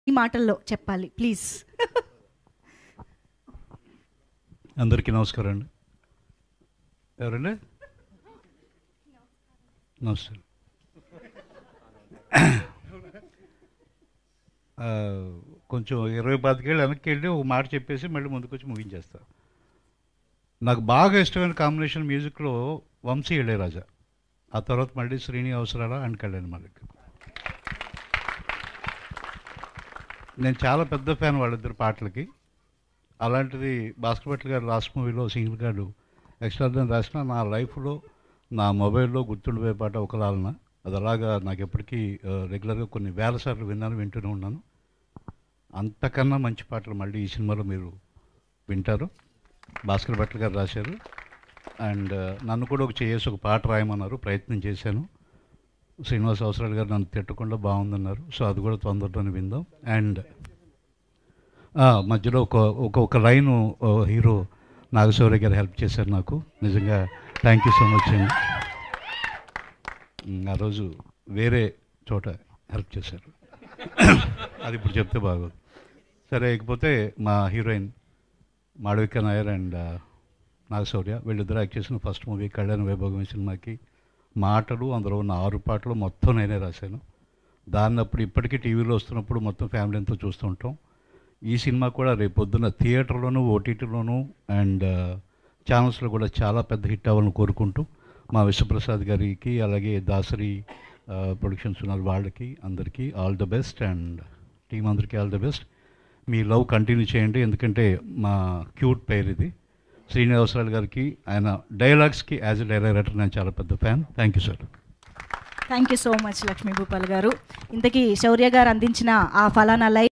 ఈ మాటల్లో చెప్పాలి ప్లీజ్ అందరికీ నమస్కారం అండి ఎవరండి నమస్తే ఆ, కొంచెం ఇరవై పాతికేళ్ళు వెనక్కి వెళ్ళి ఒక మాట చెప్పేసి మళ్ళీ ముందుకు వచ్చి ముగించేస్తా నాకు బాగా ఇష్టమైన కాంబినేషన్ మ్యూజిక్లో వంశీ ఇళయరాజా ఆ తర్వాత మళ్ళీ శ్రీని అవసరాల అండ్ కళ్యాణ్ మలిక్ నేను చాలా పెద్ద ఫ్యాన్ వాళ్ళిద్దరు పాటలకి అలాంటిది భాస్కర్ భట్ గారు లాస్ట్ మూవీలో సింగిల్ గారు ఎక్స్ట్రాడినరీ రాసిన నా లైఫ్లో నా మొబైల్లో గుర్తుండిపోయే పాట ఒకలాలన అది అలాగా నాకు ఎప్పటికీ ఆ, రెగ్యులర్గా కొన్ని వేల సార్లు విన్నాను వింటూనే ఉన్నాను అంతకన్నా మంచి పాటలు మళ్ళీ ఈ సినిమాలో మీరు వింటారు భాస్కర్ భట్ గారు రాశారు అండ్ నన్ను కూడా ఒక చేసి ఒక పాట రాయమన్నారు ప్రయత్నం చేశాను శ్రీనివాస్ అవసరాలు గారు నన్ను తిట్టకుండా బాగుందన్నారు సో అది కూడా తొందరలోనే విందాం అండ్ ఆ, మధ్యలో ఒక ఒక ఒక లైను ఓ హీరో నాగశౌర్య గారు హెల్ప్ చేశారు నాకు నిజంగా థ్యాంక్ యూ సో మచ్ అండి ఉమ్, ఆ రోజు వేరే చోట హెల్ప్ చేశారు అది ఇప్పుడు చెప్తే బాగోదు సరే ఇకపోతే మా హీరోయిన్ మాళవిక నాయర్ అండ్ ఆ, నాగశౌర్య వీళ్ళిద్దరు యాక్ట్ చేసిన ఫస్ట్ మూవీ కళ్యాణ వైభోగం సినిమాకి మాటలు అందులో ఉన్న ఆరు పాటలు మొత్తం నేనే రాశాను దాన్ని అప్పుడు ఇప్పటికీ టీవీలో వస్తున్నప్పుడు మొత్తం ఫ్యామిలీ అంతా చూస్తూ ఉంటాం ఈ సినిమా కూడా రేపు పొద్దున్న థియేటర్లోను ఓటీటీలోను అండ్ ఛానల్స్లో కూడా చాలా పెద్ద హిట్ అవ్వాలని కోరుకుంటూ మా విశ్వప్రసాద్ గారికి అలాగే దాసరి ప్రొడక్షన్స్ ఉన్నారు వాళ్ళకి అందరికీ all the best and team అందరికీ ఆల్ ద బెస్ట్ మీ లవ్ కంటిన్యూ చేయండి ఎందుకంటే మా క్యూట్ పేరు ఇది శ్రీనివాసరావు గారికి ఆయన డైలాగ్స్కి యాజ్ ఎ డైరెక్టర్ నేను చాలా పెద్ద fan thank you sir thank you so much Lakshmi Bhupal garu ఇంతకీ శౌర్య గారు అందించిన ఆ ఫలానా లైఫ్